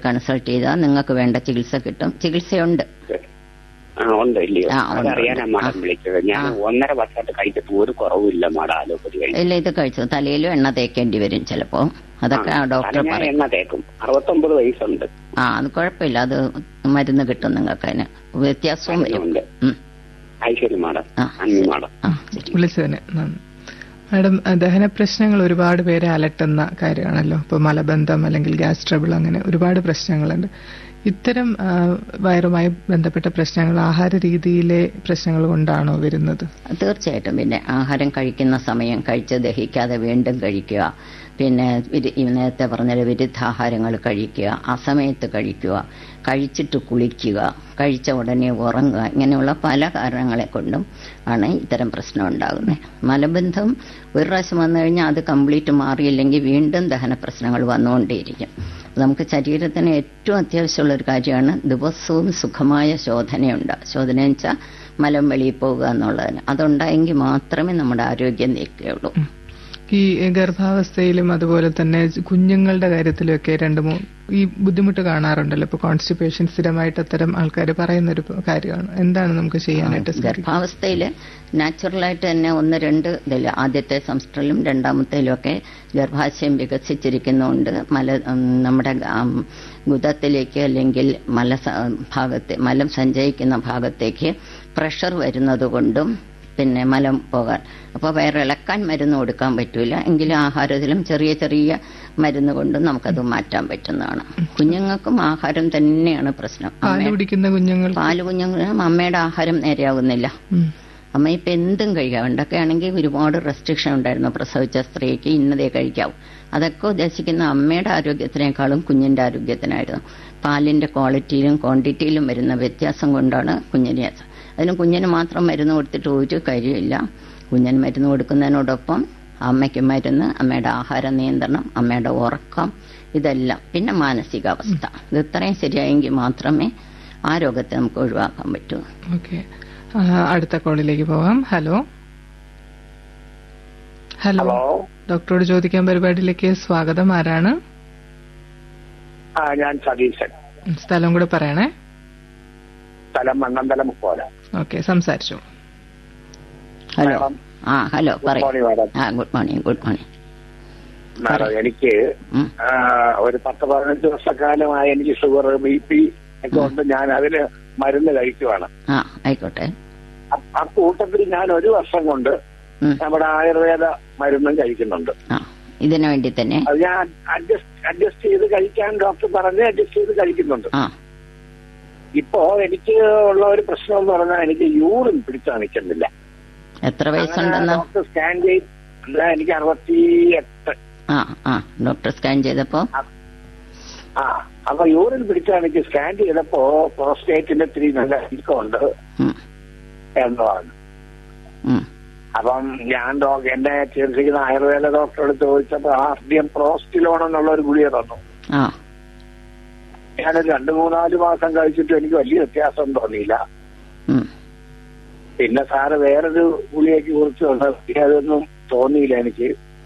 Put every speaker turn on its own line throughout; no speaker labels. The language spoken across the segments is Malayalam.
കൺസൾട്ട് ചെയ്താൽ നിങ്ങൾക്ക് വേണ്ട ചികിത്സ കിട്ടും ചികിത്സയുണ്ട്
ആ ഉണ്ട് ഇല്ലയോ
ആ, ഉണ്ട്,
അതറിയാനാ
ഉണ്ട്.
മാഡം
ആ.
വിളിച്ചത് ഞാൻ
ആ.
ഒന്നര വർഷമായിട്ട് കഴിച്ചിട്ട് ഒരു കുറവില്ല മാഡം അലോപ്പതി കഴിച്ചു
ഇല്ല ഇത് കഴിച്ചു തലയിലും എണ്ണ തേക്കേണ്ടി വരും ചിലപ്പോ അതൊക്കെ ആ ഡോക്ടർ
ഞാൻ
പറയും
എണ്ണ തേക്കും അറുപത്തൊമ്പത് വയസ്സുണ്ട്
ആ അത് കുഴപ്പമില്ല അത് മരുന്ന് കിട്ടും നിങ്ങൾക്ക് അതിന് വ്യത്യാസവും വരും
ഉണ്ട്
ഉം.
ഐശ്വര്യ മാഡം
ആ,
നന്ദി മാഡം
ആ ശരി
വിളിച്ചതിന് നന്ദി മാഡം ദഹന പ്രശ്നങ്ങൾ ഒരുപാട് പേരെ അലട്ടുന്ന കാര്യമാണല്ലോ ഇപ്പൊ മലബന്ധം അല്ലെങ്കിൽ ഗ്യാസ് ട്രബിൾ അങ്ങനെ ഒരുപാട് പ്രശ്നങ്ങളുണ്ട് ഇത്തരം ആ, വയറുമായി ബന്ധപ്പെട്ട പ്രശ്നങ്ങൾ ആഹാര രീതിയിലെ പ്രശ്നങ്ങൾ കൊണ്ടാണോ വരുന്നത്
തീർച്ചയായിട്ടും പിന്നെ ആഹാരം കഴിക്കുന്ന സമയം കഴിച്ച് ദഹിക്കാതെ വീണ്ടും കഴിക്കുക പിന്നെ വിരു- ഈ നേരത്തെ പറഞ്ഞ വിരുദ്ധാഹാരങ്ങൾ കഴിക്കുക അസമയത്ത് കഴിക്കുക കഴിച്ചിട്ട് കുളിക്കുക കഴിച്ച ഉടനെ ഉറങ്ങുക ഇങ്ങനെയുള്ള പല കാരണങ്ങളെ കൊണ്ടും ആണ് ഇത്തരം പ്രശ്നം ഉണ്ടാകുന്നത് മലബന്ധം ഒരു പ്രാവശ്യം വന്നു കഴിഞ്ഞാൽ അത് കംപ്ലീറ്റ് മാറിയില്ലെങ്കിൽ വീണ്ടും ദഹന പ്രശ്നങ്ങൾ വന്നുകൊണ്ടേയിരിക്കും നമുക്ക് ശരീരത്തിന് ഏറ്റവും അത്യാവശ്യമുള്ള ഒരു കാര്യമാണ് ദിവസവും സുഖമായ ശോധനയുണ്ട് ശോധന വെച്ചാൽ മലം വെളിയിൽ പോകുക എന്നുള്ളതിന് അതുണ്ടായെങ്കിൽ മാത്രമേ നമ്മുടെ ആരോഗ്യം നിൽക്കുകയുള്ളൂ
ഈ ഗർഭാവസ്ഥയിലും അതുപോലെ തന്നെ കുഞ്ഞുങ്ങളുടെ കാര്യത്തിലുമൊക്കെ രണ്ട് മൂന്ന് ഈ ബുദ്ധിമുട്ട് കാണാറുണ്ടല്ലോ ഇപ്പൊ കോൺസ്റ്റിപ്പേഷൻ സ്ഥിരമായിട്ട് അത്തരം ആൾക്കാർ പറയുന്ന ഒരു കാര്യമാണ് എന്താണ് നമുക്ക് ചെയ്യാനായിട്ട് സാധിക്കുക
ഗർഭാവസ്ഥയിൽ നാച്ചുറലായിട്ട് തന്നെ ഒന്ന് രണ്ട് ഇതിൽ ആദ്യത്തെ സംസ്റ്ററിലും രണ്ടാമത്തേലും ഒക്കെ ഗർഭാശയം വികസിച്ചിരിക്കുന്നതുകൊണ്ട് മല ഉം, നമ്മുടെ ഉം, ഗുദത്തിലേക്ക് അല്ലെങ്കിൽ മല സ- ഭാഗത്തെ മലം സഞ്ചയിക്കുന്ന ഭാഗത്തേക്ക് പ്രഷർ വരുന്നത് കൊണ്ടും പിന്നെ മലം പോകാൻ അപ്പോൾ വയറിളക്കാൻ മരുന്ന് കൊടുക്കാൻ പറ്റൂല എങ്കിലും ആഹാരത്തിലും ചെറിയ ചെറിയ മരുന്ന് കൊണ്ടും നമുക്കത് മാറ്റാൻ പറ്റുന്നതാണ് കുഞ്ഞുങ്ങൾക്കും ആഹാരം തന്നെയാണ് പ്രശ്നം
പാല്
അമ്മ-
കുടിക്കുന്ന കുഞ്ഞുങ്ങൾ
പാല് കുഞ്ഞുങ്ങളും അമ്മയുടെ ആഹാരം നേരെയാകുന്നില്ല
ഉം.
അമ്മ ഇപ്പൊ എന്തും കഴിക്കാം പണ്ടൊക്കെ ആണെങ്കിൽ ഒരുപാട് റെസ്ട്രിക്ഷൻ ഉണ്ടായിരുന്നു പ്രസവിച്ച സ്ത്രീക്ക് ഇന്നതേ കഴിക്കാവൂ അതൊക്കെ ഉദ്ദേശിക്കുന്ന അമ്മയുടെ ആരോഗ്യത്തിനേക്കാളും കുഞ്ഞിന്റെ ആരോഗ്യത്തിനായിരുന്നു പാലിന്റെ ക്വാളിറ്റിയിലും ക്വാണ്ടിറ്റിയിലും വരുന്ന വ്യത്യാസം കൊണ്ടാണ് കുഞ്ഞിനെ അതിന് കുഞ്ഞിന് മാത്രം മരുന്ന് കൊടുത്തിട്ട് ഒരു കാര്യമില്ല കുഞ്ഞിന് മരുന്ന് കൊടുക്കുന്നതിനോടൊപ്പം അമ്മയ്ക്ക് മരുന്ന് അമ്മയുടെ ആഹാര നിയന്ത്രണം അമ്മയുടെ ഉറക്കം ഇതെല്ലാം പിന്നെ മാനസികാവസ്ഥ ഇത് ഇത്രയും ശരിയായെങ്കിൽ മാത്രമേ ആ രോഗത്തെ നമുക്ക് ഒഴിവാക്കാൻ പറ്റൂ
ഓക്കെ അടുത്ത കോളിലേക്ക് പോവാം ഹലോ ഹലോ
ഹലോ
ഡോക്ടറോട് ചോദിക്കാൻ പരിപാടിയിലേക്ക് സ്വാഗതം ആരാണ്
ആ ഞാൻ സതീശൻ
സ്ഥലം കൂടെ പറയണേ
സ്ഥലം മണ്ണന്തല മുക്കോല
ഓക്കെ സംസാരിച്ചു
ഹലോ
മാഡം.
ആ ഹലോ
ഗുഡ്
പറയൂ
മോർണിംഗ് മാഡം
ആ good morning good morning
madam എനിക്ക്
ഉം.
ആ, ഒരു പത്ത് പതിനഞ്ച് വർഷക്കാലമായി എനിക്ക് ഷുഗർ ബി പി ഒക്കെ ഉണ്ട് ഞാൻ അതിന് മരുന്ന് കഴിക്കുവാണ്
ആ ആയിക്കോട്ടെ
അ- ആ കൂട്ടത്തിൽ ഞാൻ ഒരു വർഷം കൊണ്ട്
ഉം.
നമ്മുടെ ആയുർവേദ മരുന്നും കഴിക്കുന്നുണ്ട്
ആ ഇതിനു വേണ്ടി തന്നെ
അത് ഞാൻ അഡ്ജസ്റ്റ് അഡ്ജസ്റ്റ് ചെയ്ത് കഴിക്കാൻ ഡോക്ടർ പറഞ്ഞ് അഡ്ജസ്റ്റ് ചെയ്ത് കഴിക്കുന്നുണ്ട്
ആ
ഇപ്പോ എനിക്ക് ഉള്ള ഒരു പ്രശ്നം എന്ന് പറഞ്ഞാൽ എനിക്ക് യൂറിൻ പിടിച്ചാൽ നിൽക്കുന്നില്ല
എത്ര വയസ്സുണ്ടെന്ന്
ഡോക്ടർ സ്കാൻ ചെയ്ത് അല്ല, എനിക്ക് അറുപത്തി എട്ട്
ആ ആ ഡോക്ടർ സ്കാൻ ചെയ്തപ്പോ
ആ അപ്പൊ യൂറിൻ പിടിച്ചാൽ എനിക്ക് സ്കാൻ ചെയ്തപ്പോ പ്രോസ്റ്റേറ്റിന്റെ ഇത്തിരി നല്ല വീക്കമുണ്ട്
ഉം,
എന്ന് പറഞ്ഞു
ഉം,
അപ്പം ഞാൻ ഡോ- എന്നെ ചികിത്സിക്കുന്ന ആയുർവേദ ഡോക്ടറോട് ചോദിച്ചപ്പോ ആർഡിയം പ്രോസ്റ്റിലോൺ എന്നുള്ള ഒരു ഗുളിക തന്നു
ആ
ഞാനൊരു രണ്ടു മൂന്നാല് മാസം കഴിച്ചിട്ട് എനിക്ക് വലിയ വ്യത്യാസം തോന്നിയില്ല
ഉം,
പിന്നെ സാറ് വേറൊരു ഗുളികയ്ക്ക് കുറിച്ച് വന്നു അതൊന്നും തോന്നിയില്ല എനിക്ക്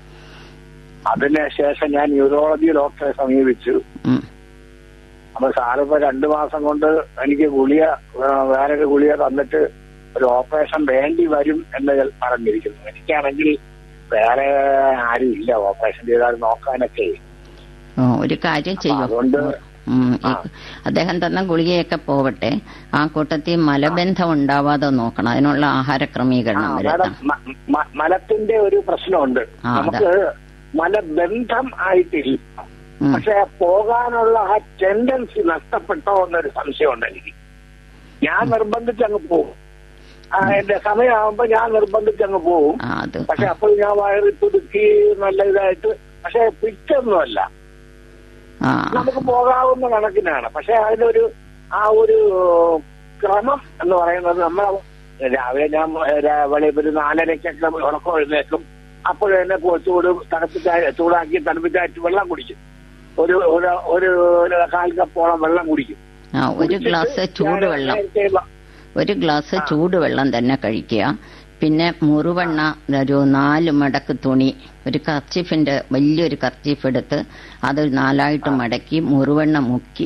അതിന് ശേഷം ഞാൻ ന്യൂറോളജി ഡോക്ടറെ സമീപിച്ചു
ഉം,
അപ്പൊ സാറ് ഇപ്പൊ രണ്ടു മാസം കൊണ്ട് എനിക്ക് ഗുളിക ആ, വേറൊരു ഗുളിക തന്നിട്ട് ഒരു ഓപ്പറേഷൻ വേണ്ടി വരും എന്ന് പറഞ്ഞിരിക്കുന്നു എനിക്കാണെങ്കിൽ വേറെ ആരും ഇല്ല ഓപ്പറേഷൻ ചെയ്താൽ നോക്കാനൊക്കെ
ഓ, ഒരു കാര്യം ചെയ്യും
അതുകൊണ്ട്
ഉം, ഈ
ആ.
അദ്ദേഹം തന്ന ഗുളികയൊക്കെ പോവട്ടെ ആ കൂട്ടത്തിൽ മലബന്ധം ഉണ്ടാവാതെ നോക്കണം അതിനുള്ള ആഹാര
ആ,
ക്രമീകരണം
മാഡം
വരുത്താം
മ- മ- മലത്തിന്റെ ഒരു പ്രശ്നമുണ്ട്
ആ, അതാ.
നമുക്ക് മലബന്ധം ആയിട്ടില്ല
ഉം,
പക്ഷെ പോകാനുള്ള ആ ടെൻഡൻസി നഷ്ടപ്പെട്ടോ എന്നൊരു സംശയമുണ്ട് എനിക്ക് ഞാൻ നിർബന്ധിച്ച് അങ്ങ് പോകും ആ, എന്റെ സമയമാകുമ്പോ ഞാൻ നിർബന്ധിച്ച് അങ്ങ് പോകും
ആ അത്
പക്ഷെ അപ്പോൾ ഞാൻ വയറി പുതുക്കി നല്ല ഇതായിട്ട് പക്ഷെ പിറ്റൊന്നുമല്ല
ആ
നമുക്ക് പോകാവുന്ന കണക്കിനാണ് പക്ഷെ അതിനൊരു ആ ഒരു ക്രമം എന്ന് പറയുന്നത് നമ്മൾ രാവിലെ ഞാൻ രാ- വെളിയിൽ ഒരു നാലരയ്ക്കൊക്കെ ഉറക്കം എഴുന്നേക്കും അപ്പോൾ തന്നെ ചൂട് തണുപ്പിച്ച ചൂടാക്കി തണുപ്പിച്ചായിട്ട് വെള്ളം കുടിക്കും ഒരു ഒരു ഒരു ഒരു കാൽ കപ്പോളം വെള്ളം കുടിക്കും
ആ ഒരു ഗ്ലാസ് ചൂടുവെള്ളം ഒരു ഗ്ലാസ് ചൂടുവെള്ളം തന്നെ കഴിക്കുക പിന്നെ മുറുവെണ്ണ ഒരു നാല് മടക്ക് തുണി ഒരു കർച്ചീഫിന്റെ വലിയൊരു കർച്ചീഫ് എടുത്ത് അത് നാലായിട്ട് മടക്കി മുറുവെണ്ണ മുക്കി